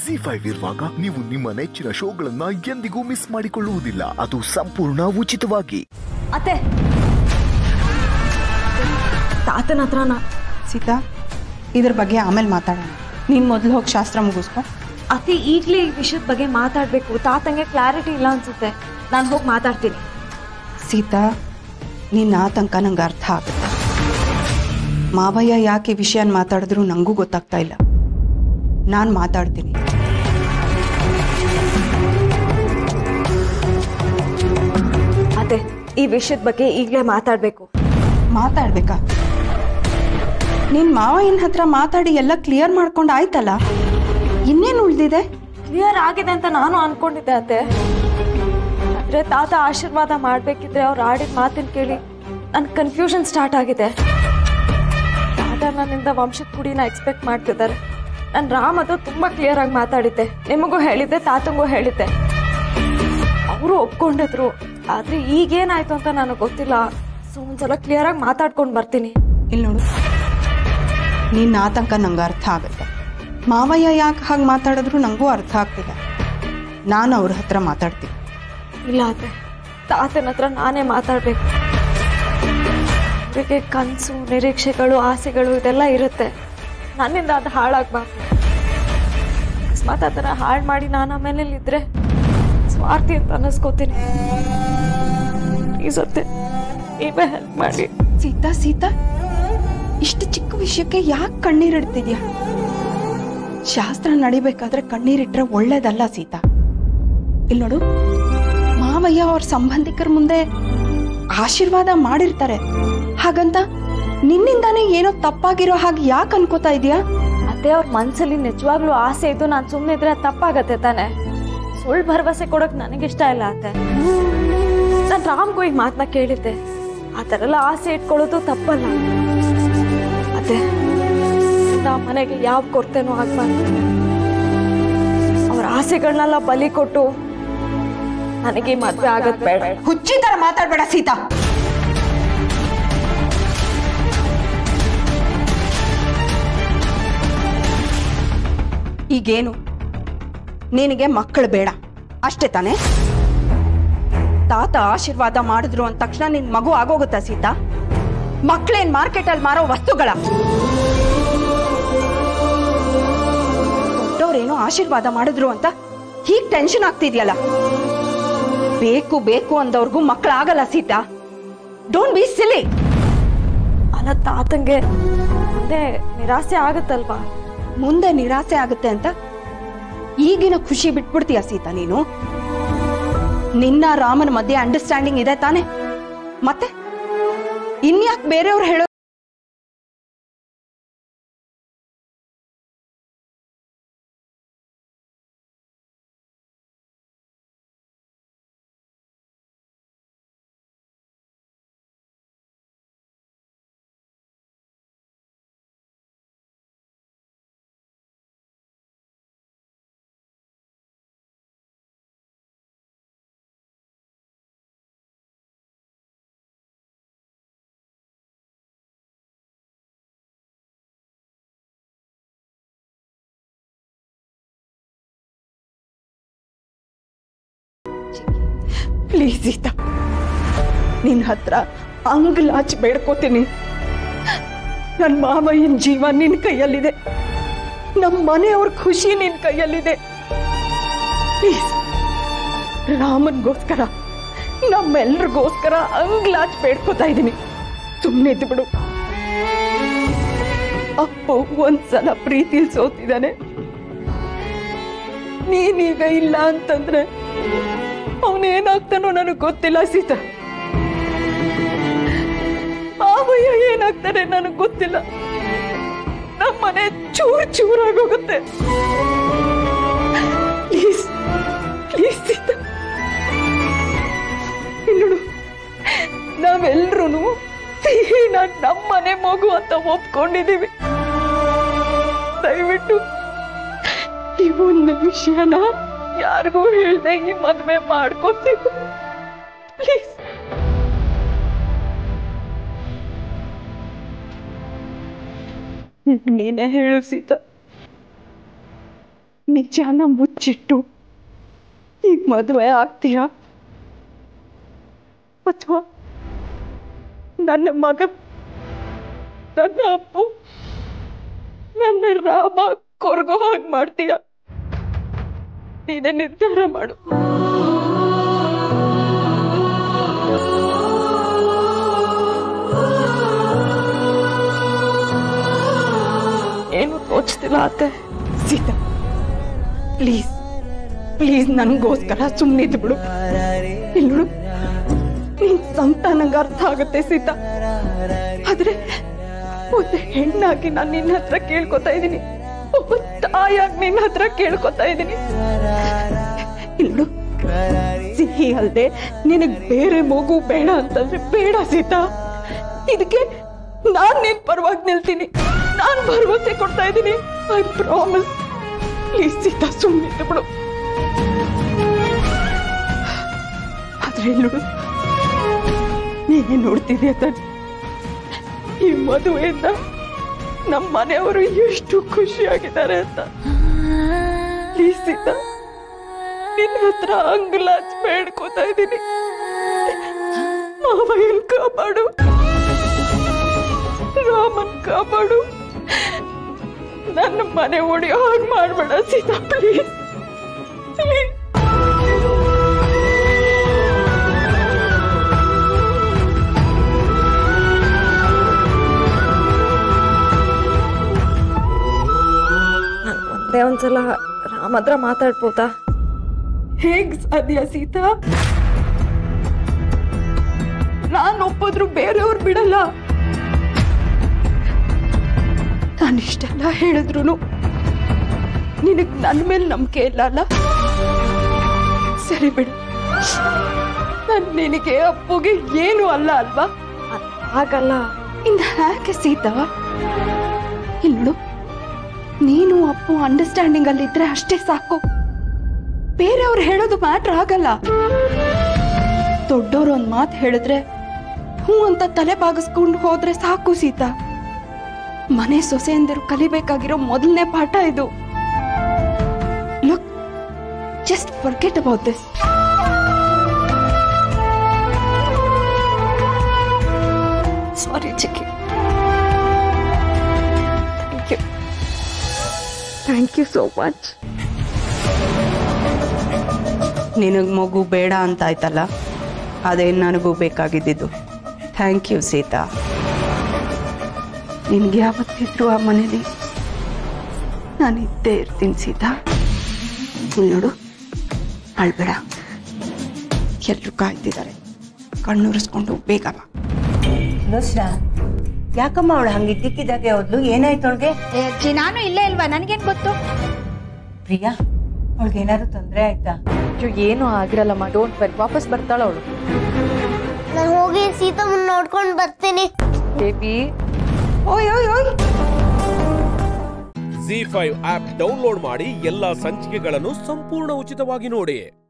G five ಇರುವಾಗ ನೀವು ನಿಮ್ಮ ನೆಚ್ಚಿನ ಶೋಗಳನ್ನ ಎಂದಿಗೂ ಮಿಸ್ ಮಾಡಿಕೊಳ್ಳುವುದಿಲ್ಲ ಅದು ಸಂಪೂರ್ಣ ಉಚಿತವಾಗಿ ಅತ್ತೆ ತಾತನ ಹತ್ರ ನಾ ಸೀತಾ ಇದ್ರ ಬಗ್ಗೆ ಆಮೇಲೆ ಮಾತಾಡೋಣ ನೀನು ಮೊದಲು ಹೋಗಿ ಶಾಸ್ತ್ರ ಮುಗಿಸ್ಕೊ ಅತಿ ಈಗಲೇ ಈ ವಿಷಯದ ಬಗ್ಗೆ ಮಾತಾಡಬೇಕು ತಾತಂಗೆ ಕ್ಲಾರಿಟಿ ಇಲ್ಲ ಅನ್ಸುತ್ತೆ ನಾನು ಹೋಗಿ ಮಾತಾಡ್ತೀನಿ ಸೀತಾ ನಿನ್ನ ಆತಂಕ ನಂಗೆ ಅರ್ಥ ಆಗುತ್ತೆ ಮಾವಯ್ಯ ಯಾಕೆ ಈ ವಿಷಯನ ಮಾತಾಡಿದ್ರು ನನಗೂ ಗೊತ್ತಾಗ್ತಾ ಇಲ್ಲ ನಾನು ಮಾತಾಡ್ತೀನಿ ಅತ್ತೆ ಈ ವಿಷಯದ ಬಗ್ಗೆ ಈಗಲೇ ಮಾತಾಡಬೇಕು ಮಾತಾಡ್ಬೇಕಾ ನಿನ್ನ ಮಾವಯ್ಯನ ಹತ್ರ ಮಾತಾಡಿ ಎಲ್ಲ ಕ್ಲಿಯರ್ ಮಾಡ್ಕೊಂಡು ಆಯ್ತಲ್ಲ ಇನ್ನೇನು ಉಳ್ದಿದೆ ಕ್ಲಿಯರ್ ಆಗಿದೆ ಅಂತ ನಾನು ಅನ್ಕೊಂಡಿದ್ದೆ ಅತ್ತೆ ಆದ್ರೆ ತಾತ ಆಶೀರ್ವಾದ ಮಾಡ್ಬೇಕಿದ್ರೆ ಅವ್ರು ಆಡಿದ ಮಾತಿನ ಕೇಳಿ ನನ್ ಕನ್ಫ್ಯೂಷನ್ ಸ್ಟಾರ್ಟ್ ಆಗಿದೆ ತಾತ ನನ್ನಿಂದ ವಂಶದ ಕುಡಿನ ಎಕ್ಸ್ಪೆಕ್ಟ್ ಮಾಡ್ತಿದ್ದಾರೆ ನಾನು ರಾಮ್ ಅದು ತುಂಬಾ ಕ್ಲಿಯರ್ ಆಗಿ ಮಾತಾಡಿದ್ದೆ ನಿಮಗೂ ಹೇಳಿದ್ದೆ ತಾತಂಗೂ ಹೇಳಿದ್ದೆ ಅವರು ಒಪ್ಕೊಂಡಿದ್ರು ಆದ್ರೆ ಈಗೇನಾಯ್ತು ಅಂತ ನನಗೆ ಗೊತ್ತಿಲ್ಲ ಸೊ ಒಂದ್ಸಲ ಕ್ಲಿಯರ್ ಆಗಿ ಮಾತಾಡ್ಕೊಂಡು ಬರ್ತೀನಿ ಇಲ್ಲಿ ನೋಡು ನಿನ್ನ ಆತಂಕ ನಂಗೆ ಅರ್ಥ ಆಗುತ್ತೆ ಮಾವಯ್ಯ ಯಾಕೆ ಹಾಗೆ ಮಾತಾಡಿದ್ರು ನನಗೂ ಅರ್ಥ ಆಗ್ತಿಲ್ಲ ನಾನು ಅವ್ರ ಹತ್ರ ಮಾತಾಡ್ತೀನಿ ಇಲ್ಲ ಅತ್ತೆ ತಾತನ ಹತ್ರ ನಾನೇ ಮಾತಾಡ್ಬೇಕು ಅವರಿಗೆ ಕನಸು ನಿರೀಕ್ಷೆಗಳು ಆಸೆಗಳು ಇದೆಲ್ಲ ಇರುತ್ತೆ ನನ್ನಿಂದ ಅದು ಹಾಳಾಗ್ಬಾರ್ದು ಅಕಸ್ಮಾತ್ ಅದನ್ನ ಹಾಳು ಮಾಡಿ ನಾನು ಆಮೇಲೆ ಇದ್ರೆ ಸ್ವಾರ್ಥಿ ಅಂತ ಅನ್ನಿಸ್ಕೋತೀನಿ ಪ್ಲೀಸ್ ಅತ್ತೆ ನೀವೇ ಹೆಲ್ಪ್ ಮಾಡಿ ಸೀತಾ ಸೀತಾ ಇಷ್ಟು ಚಿಕ್ಕ ವಿಷಯಕ್ಕೆ ಯಾಕೆ ಕಣ್ಣೀರಿಡ್ತಿದ್ಯಾ ಶಾಸ್ತ್ರ ನಡಿಬೇಕಾದ್ರೆ ಕಣ್ಣೀರಿಟ್ರೆ ಒಳ್ಳೇದಲ್ಲ ಸೀತಾ ಇಲ್ಲಿ ನೋಡು ಮಾವಯ್ಯ ಅವ್ರ ಸಂಬಂಧಿಕರ ಮುಂದೆ ಆಶೀರ್ವಾದ ಮಾಡಿರ್ತಾರೆ ಹಾಗಂತ ನಿನ್ನಿಂದಾನೇ ಏನೋ ತಪ್ಪಾಗಿರೋ ಹಾಗೆ ಯಾಕೆ ಅನ್ಕೋತಾ ಇದೀಯಾ ಅತ್ತೆ ಅವ್ರ ಮನ್ಸಲ್ಲಿ ನಿಜವಾಗ್ಲೂ ಆಸೆ ಇದ್ದು ನಾನು ಸುಮ್ಮನೆ ಇದ್ರೆ ಅದ್ ತಪ್ಪಾಗತ್ತೆ ತಾನೆ ಸುಳ್ಳು ಭರವಸೆ ಕೊಡಕ್ ನನಗಿಷ್ಟ ಇಲ್ಲ ಅತ್ತೆ ನಾನು ರಾಮ್ಗೂ ಈ ಮಾತನ್ನ ಕೇಳಿದ್ದೆ ಆ ಥರ ಎಲ್ಲ ಆಸೆ ಇಟ್ಕೊಳ್ಳೋದು ತಪ್ಪಲ್ಲ ಅತ್ತೆ ಆ ಮನೆಗೆ ಯಾವ ಕೊರತೆನೂ ಆಗ್ಬಾರ್ದು ಅವ್ರ ಆಸೆಗಳನ್ನೆಲ್ಲ ಬಲಿ ಕೊಟ್ಟು ನನಗೆ ಈ ಮದ್ವೆ ಆಗದ್ ಬೇಡ ಹುಚ್ಚಿ ತರ ಮಾತಾಡ್ಬೇಡ ಸೀತಾ ಈಗೇನು ನಿನಗೆ ಮಕ್ಕಳು ಬೇಡ ಅಷ್ಟೇ ತಾನೇ ತಾತ ಆಶೀರ್ವಾದ ಮಾಡಿದ್ರು ಅಂದ ತಕ್ಷಣ ನಿನ್ ಮಗು ಆಗೋಗುತ್ತಾ ಸೀತಾ ಮಕ್ಕಳೇನ್ ಮಾರ್ಕೆಟಲ್ಲಿ ಮಾರೋ ವಸ್ತುಗಳ ದೊಡ್ಡವ್ರೇನೋ ಆಶೀರ್ವಾದ ಮಾಡಿದ್ರು ಅಂತ ಹೀಗ್ ಟೆನ್ಷನ್ ಆಗ್ತಿದ್ಯಲ್ಲ ಬೇಕು ಬೇಕು ಅಂದವ್ರಿಗೂ ಮಕ್ಕಳಾಗಲ್ಲ ಸೀತಾ ಡೋಂಟ್ ಬಿ ಸಿಲಿ ಅಲ್ಲ ತಾತಂಗೆ ಮುಂದೆ ನಿರಾಸೆ ಆಗತ್ತಲ್ವಾ ಮುಂದೆ ನಿರಾಸೆ ಆಗುತ್ತೆ ಅಂತ ಈಗಿನ ಖುಷಿ ಬಿಟ್ಬಿಡ್ತೀಯ ಸೀತಾ ನೀನು ನಿನ್ನ ರಾಮನ ಮಧ್ಯೆ ಅಂಡರ್ಸ್ಟ್ಯಾಂಡಿಂಗ್ ಇದೆ ತಾನೆ ಮತ್ತೆ ಇನ್ಯಾಕ್ ಬೇರೆಯವ್ರು ಹೇಳೋ ಪ್ಲೀಸ್ ಸೀತಾ ನಿನ್ ಹತ್ರ ಅಂಗ್ಲಾಚ್ ಬೇಡ್ಕೋತೀನಿ ನನ್ನ ಮಾವಯ್ಯನ ಜೀವ ನಿನ್ ಕೈಯಲ್ಲಿದೆ ನಮ್ಮ ಮನೆಯವ್ರ ಖುಷಿ ನಿನ್ ಕೈಯಲ್ಲಿದೆ ಪ್ಲೀಸ್ ರಾಮನ್ಗೋಸ್ಕರ ನಮ್ಮೆಲ್ರಿಗೋಸ್ಕರ ಅಂಗ್ಲಾಚ್ ಬೇಡ್ಕೋತಾ ಇದ್ದೀನಿ ಸುಮ್ಮನೆ ಇದ್ದು ಬಿಡು ಅಪ್ಪು ಒಂದ್ಸಲ ಪ್ರೀತಿಲ್ ಸೋತಿದ್ದಾನೆ ನೀನೀಗ ಇಲ್ಲ ಅಂತಂದ್ರೆ ಅವನೇನಾಗ್ತಾನೋ ನನಗೆ ಗೊತ್ತಿಲ್ಲ ಸೀತಾ ಮಾವಯ್ಯ ಏನಾಗ್ತಾನೆ ನನಗೆ ಗೊತ್ತಿಲ್ಲ ನಮ್ಮನೆ ಚೂರ್ ಚೂರಾಗೋಗುತ್ತೆ ಪ್ಲೀಸ್ ಪ್ಲೀಸ್ ಸೀತಾ ನೋಡು ನಾವೆಲ್ರೂ ಸಿಹಿನ ನಮ್ಮನೆ ಮಗು ಅಂತ ಒಪ್ಕೊಂಡಿದೀವಿ ದಯವಿಟ್ಟು ಈ ಒಂದು ವಿಷಯನ ಯಾರಿಗೂ ಹೇಳ್ದೆ ಈ ಮದ್ವೆ ಮಾಡ್ಕೊತೀವಿ ಪ್ಲೀಸ್ ನೀನೇ ಹೇಳು ಸೀತಾ ನಿಜಾನ ಮುಚ್ಚಿಟ್ಟು ಈಗ ಮದುವೆ ಆಗ್ತೀಯಾ ಅಥವಾ ನನ್ನ ಮಗ ನನ್ನ ಅಪ್ಪು ನನ್ನ ರಾಮ ಕೊರಗೋ ಹಾಗೆ ಮಾಡ್ತೀಯ ನೀನೇ ನಿರ್ಧಾರ ಮಾಡು ಏನು ತೋಚ್ತಿಲ್ಲ ಅತ್ತೆ ಸೀತಾ ಪ್ಲೀಸ್ ಪ್ಲೀಸ್ ನನಗೋಸ್ಕರ ಸುಮ್ಮನಿದ್ದು ಬಿಡು ಇಲ್ಲೋಡು ನಿನ್ ಸಂತ ನಂಗೆ ಅರ್ಥ ಆಗುತ್ತೆ ಸೀತಾ ಆದ್ರೆ ಒಂದು ಹೆಣ್ಣಾಗಿ ನಾನು ನಿನ್ನ ಹತ್ರ ಕೇಳ್ಕೊತಾ ಇದ್ದೀನಿ ಒಬ್ಬ ತಾಯಾಗಿ ನಿನ್ನ ಹತ್ರ ಕೇಳ್ಕೊತಾ ಇದ್ದೀನಿ ಇಲ್ಲೋಡು ಸಿಹಿ ಅಲ್ದೆ ನಿನಗ್ ಬೇರೆ ಮಗು ಬೇಡ ಅಂತಂದ್ರೆ ಬೇಡ ಸೀತಾ ಇದಕ್ಕೆ ನಾನ್ ನಿನ್ ಪರವಾಗಿ ನಿಲ್ತೀನಿ ನಾನ್ ಭರವಸೆ ಕೊಡ್ತಾ ಇದ್ದೀನಿ ಐ ಪ್ರಾಮಿಸ್ ಪ್ಲೀಸ್ ಸೀತಾ ಸುಮ್ಮನೆ ಬಿಡು ಆದ್ರೆ ನೋಡು ನೀನೇ ನೋಡ್ತಿದ್ಯಾ ತಾನೆ ಈ ಮದುವೆಯಿಂದ ನಮ್ಮ ಮನೆಯವರು ಎಷ್ಟು ಖುಷಿಯಾಗಿದ್ದಾರೆ ಅಂತ ಪ್ಲೀಸ್ ಸೀತಾ ನಿನ್ನ ಹತ್ರ ಅಂಗುಲಾಚ್ ಬೇಡ್ಕೋತಾ ಇದ್ದೀನಿ ಮಾವಯ್ಯನ್ ಕಾಪಾಡು ರಾಮನ್ ಕಾಪಾಡು ನನ್ನ ಮನೆ ಒಡೆಯೋ ಹಾಗೆ ಮಾಡ್ಬೇಡ ಸೀತಾ ಪ್ಲೀಸ್ ಪ್ಲೀಸ್ ನಾನು ಒಂದೇ ಒಂದ್ಸಲ ರಾಮ್ ಹತ್ರ ಮಾತಾಡ್ಬೋದಾ ಹೇಗ್ ಸಾಧ್ಯ ಸೀತಾ ನಾನ್ ಒಪ್ಪಿದ್ರು ಬೇರೆಯವ್ರು ಬಿಡಲ್ಲ ನಾನಿಷ್ಟೆಲ್ಲ ಹೇಳಿದ್ರು ನಿನಗ್ ನನ್ ಮೇಲೆ ನಂಬಿಕೆ ಇಲ್ಲ ಅಲ್ಲ ಸರಿ ಬಿಡು ನನ್ ನಿನಗೆ ಅಪ್ಪುಗೆ ಏನು ಅಲ್ಲ ಅಲ್ವಾ ಅದ್ ಹಾಗಲ್ಲ ಇನ್ ಯಾಕೆ ಸೀತಾ ಇಲ್ಲೋಡು ನೀನು ಅಪ್ಪು ಅಂಡರ್ಸ್ಟ್ಯಾಂಡಿಂಗ್ ಅಲ್ಲಿ ಇದ್ರೆ ಅಷ್ಟೇ ಸಾಕು ಬೇರೆಯವ್ರು ಹೇಳೋದು ಮ್ಯಾಟ್ರ್ ಆಗಲ್ಲ ದೊಡ್ಡವ್ರು ಒಂದ್ ಮಾತು ಹೇಳಿದ್ರೆ ಹ್ಞೂ ಅಂತ ತಲೆ ಬಾಗಿಸ್ಕೊಂಡು ಹೋದ್ರೆ ಸಾಕು ಸೀತಾ ಮನೆ ಸೊಸೆಯಂದಿರು ಕಲಿಬೇಕಾಗಿರೋ ಮೊದಲನೇ ಪಾಠ ಇದು look just forget about this sorry ಚಿಕ್ಕಿ thank you thank you so much ನಿನಗೆ ಮಗು ಬೇಡ ಅಂತ ಆಯ್ತಲ್ಲ ಅದೇ ನನಗೂ ಬೇಕಾಗಿದ್ದಿದ್ದು ಥ್ಯಾಂಕ್ ಯು ಸೀತಾ ನಿನ್ಗೆ ಯಾವತ್ತಿದ್ರು ಆ ಮನೇಲಿ ನಾನು ಇದ್ದೇ ಇರ್ತೀನಿ ಸೀತಾ ಇಲ್ಲಿ ನೋಡು ಅಳ್ಬೇಡ ಎಲ್ಲರೂ ಕಾಯ್ತಿದ್ದಾರೆ ಕಣ್ಣುರಿಸ್ಕೊಂಡು ಬೇಗ ಬಾ ನುಸ್ರಾ ಯಾಕಮ್ಮ ಅವಳು ಹಂಗೆ ಇದ್ದಕ್ಕಿದ್ದಾಗೆ ಹೋದ್ಲು ಏನಾಯ್ತು ಅವಳಿಗೆ ಏ, ಅಜ್ಜಿ ನಾನು ಇಲ್ಲೇ ಇಲ್ವಾ ನನ್ಗೇನ್ ಗೊತ್ತು ಪ್ರಿಯಾ ಅವಳಿಗೆ ಏನಾದ್ರು ತೊಂದರೆ ಆಯ್ತಾ ಅಯ್ಯೋ ಏನೂ ಆಗಿರಲ್ಲಮ್ಮ ಡೋಂಟ್ ವರಿ ವಾಪಸ್ ಬರ್ತಾಳ ಅವಳು ನಾನು ಹೋಗಿ ಸೀತಮ್ಮನ್ ನೋಡ್ಕೊಂಡು ಬರ್ತೀನಿ ಬೇಬಿ ಓಯ್ ಓಯ್ ಓಯ್ ಜಿ ಫೈವ್ ಆಪ್ ಡೌನ್ಲೋಡ್ ಮಾಡಿ ಎಲ್ಲಾ ಸಂಚಿಕೆಗಳನ್ನು ಸಂಪೂರ್ಣ ಉಚಿತವಾಗಿ ನೋಡಿ